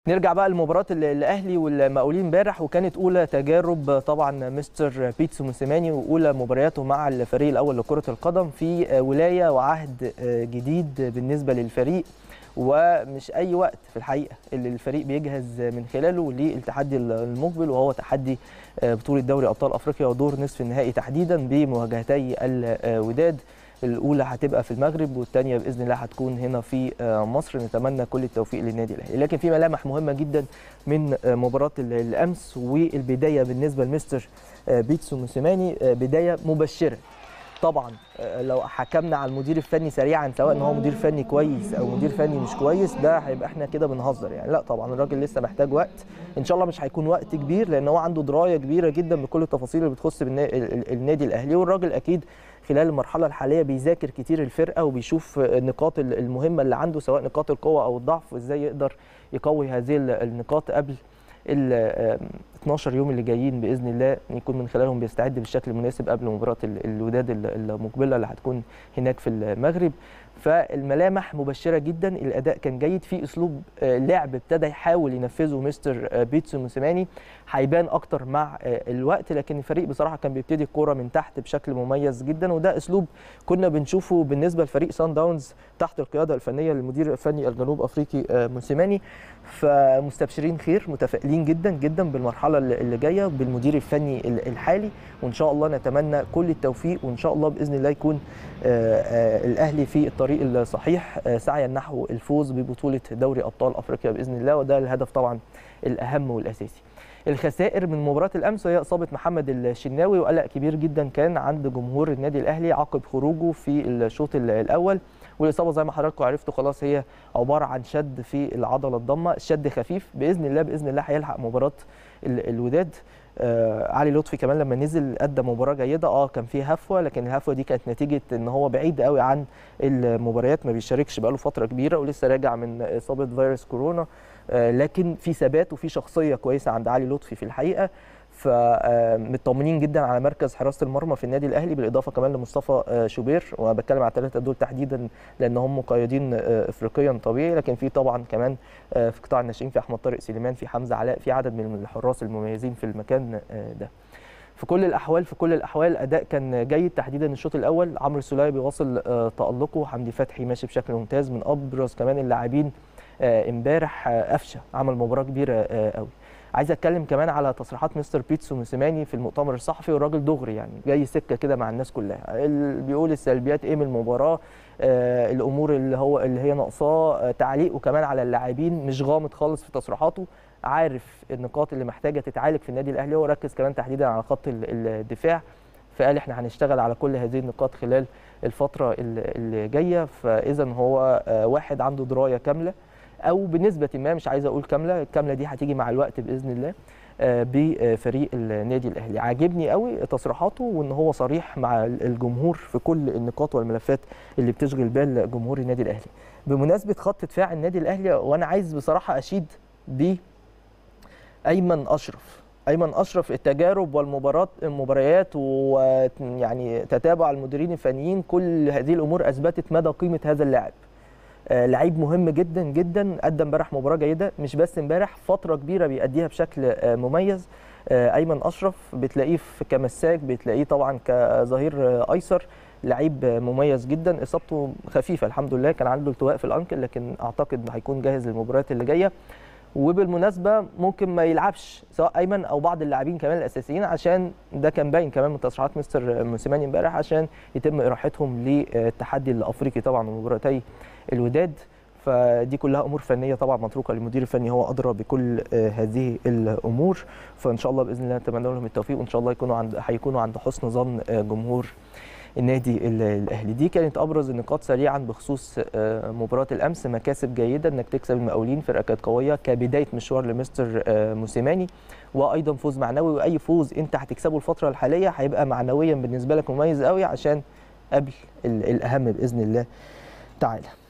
نرجع بقى لمباراه ال- الاهلي والمقاولين امبارح وكانت اولى تجارب طبعا مستر بيتسو موسيماني واولى مبارياته مع الفريق الاول لكره القدم في ولايه وعهد جديد بالنسبه للفريق ومش اي وقت في الحقيقه اللي الفريق بيجهز من خلاله للتحدي المقبل وهو تحدي بطوله دوري ابطال افريقيا ودور نصف النهائي تحديدا بمواجهتي الوداد الاولى هتبقى في المغرب والثانيه باذن الله هتكون هنا في مصر نتمنى كل التوفيق للنادي الاهلي لكن في ملامح مهمه جدا من مباراه الامس والبدايه بالنسبه لمستر بيتسو موسيماني بدايه مبشره طبعا لو حكمنا على المدير الفني سريعا سواء ان هو مدير فني كويس او مدير فني مش كويس ده هيبقى احنا كده بنهزر يعني لا طبعا الراجل لسه محتاج وقت ان شاء الله مش هيكون وقت كبير لان هو عنده درايه كبيره جدا بكل التفاصيل اللي بتخص النادي الاهلي والراجل اكيد خلال المرحله الحاليه بيذاكر كتير الفرقه وبيشوف النقاط المهمه اللي عنده سواء نقاط القوه او الضعف وازاي يقدر يقوي هذه النقاط قبل ال 12 يوم اللي جايين باذن الله يكون من خلالهم بيستعد بالشكل المناسب قبل مباراه الوداد المقبله اللي هتكون هناك في المغرب فالملامح مبشره جدا الاداء كان جيد في اسلوب لعب ابتدى يحاول ينفذه مستر بيتسو موسيماني هيبان اكتر مع الوقت لكن الفريق بصراحه كان بيبتدي الكوره من تحت بشكل مميز جدا وده اسلوب كنا بنشوفه بالنسبه لفريق سان داونز تحت القياده الفنيه للمدير الفني الجنوب افريقي موسيماني فمستبشرين خير متفائلين جدا جدا بالمرحله اللي جايه بالمدير الفني الحالي وان شاء الله نتمنى كل التوفيق وان شاء الله باذن الله يكون الاهلي في الطريق الصحيح سعيا نحو الفوز ببطوله دوري ابطال افريقيا باذن الله وده الهدف طبعا الاهم والاساسي الخسائر من مباراه الامس هي اصابه محمد الشناوي وقلق كبير جدا كان عند جمهور النادي الاهلي عقب خروجه في الشوط الاول والاصابه زي ما حضراتكم عرفتوا خلاص هي عباره عن شد في العضله الضمه الشد خفيف باذن الله باذن الله هيلحق مباراه الوداد آه علي لطفي كمان لما نزل ادى مباراه جيده اه كان في هفوه لكن الهفوه دي كانت نتيجه ان هو بعيد قوي عن المباريات ما بيشاركش بقاله فتره كبيره ولسه راجع من اصابه فيروس كورونا آه لكن في ثبات وفي شخصيه كويسه عند علي لطفي في الحقيقه فمطمنين جدا على مركز حراسه المرمى في النادي الاهلي بالاضافه كمان لمصطفى شوبير وانا بتكلم على الثلاثه دول تحديدا لان هم مقيدين افريقيا طبيعي لكن في طبعا كمان في قطاع الناشئين في احمد طارق سليمان في حمزه علاء في عدد من الحراس المميزين في المكان ده في كل الاحوال في كل الاحوال الاداء كان جيد تحديدا الشوط الاول عمرو السوليه بيواصل تالقه حمدي فتحي ماشي بشكل ممتاز من ابرز كمان اللاعبين امبارح قفشه عمل مباراه كبيره قوي عايز اتكلم كمان على تصريحات مستر بيتسو موسيماني في المؤتمر الصحفي والراجل دغري يعني جاي سكه كده مع الناس كلها بيقول السلبيات ايه من المباراه آه الامور اللي هو اللي هي ناقصاه آه تعليقه كمان على اللاعبين مش غامض خالص في تصريحاته عارف النقاط اللي محتاجه تتعالج في النادي الاهلي هو ركز كمان تحديدا على خط الدفاع فقال احنا هنشتغل على كل هذه النقاط خلال الفتره اللي جايه فاذا هو آه واحد عنده درايه كامله او بنسبه ما مش عايز اقول كامله الكامله دي هتيجي مع الوقت باذن الله بفريق النادي الاهلي عاجبني قوي تصريحاته وان هو صريح مع الجمهور في كل النقاط والملفات اللي بتشغل بال جمهور النادي الاهلي بمناسبه خط دفاع النادي الاهلي وانا عايز بصراحه اشيد ب ايمن اشرف ايمن اشرف التجارب والمباريات المباريات ويعني تتابع المديرين الفنيين كل هذه الامور اثبتت مدى قيمه هذا اللاعب آه لعيب مهم جدا جدا ادى امبارح مباراه جيده مش بس امبارح فتره كبيره بيأديها بشكل آه مميز آه ايمن اشرف بتلاقيه في كمساك بتلاقيه طبعا كظهير ايسر لعيب مميز جدا اصابته خفيفه الحمد لله كان عنده التواء في الانكل لكن اعتقد هيكون جاهز للمباريات اللي جايه وبالمناسبه ممكن ما يلعبش سواء ايمن او بعض اللاعبين كمان الاساسيين عشان ده كان باين كمان من تصريحات مستر موسيماني امبارح عشان يتم اراحتهم للتحدي الافريقي طبعا ومباراتي الوداد فدي كلها امور فنيه طبعا متروكه للمدير الفني هو ادرى بكل هذه الامور فان شاء الله باذن الله نتمنى لهم التوفيق وان شاء الله يكونوا عند هيكونوا عند حسن ظن جمهور النادي الاهلي دي كانت ابرز النقاط سريعا بخصوص مباراه الامس مكاسب جيده انك تكسب المقاولين فرقه كانت قويه كبدايه مشوار لمستر موسيماني وايضا فوز معنوي واي فوز انت هتكسبه الفتره الحاليه هيبقى معنويا بالنسبه لك مميز قوي عشان قبل الاهم باذن الله تعالى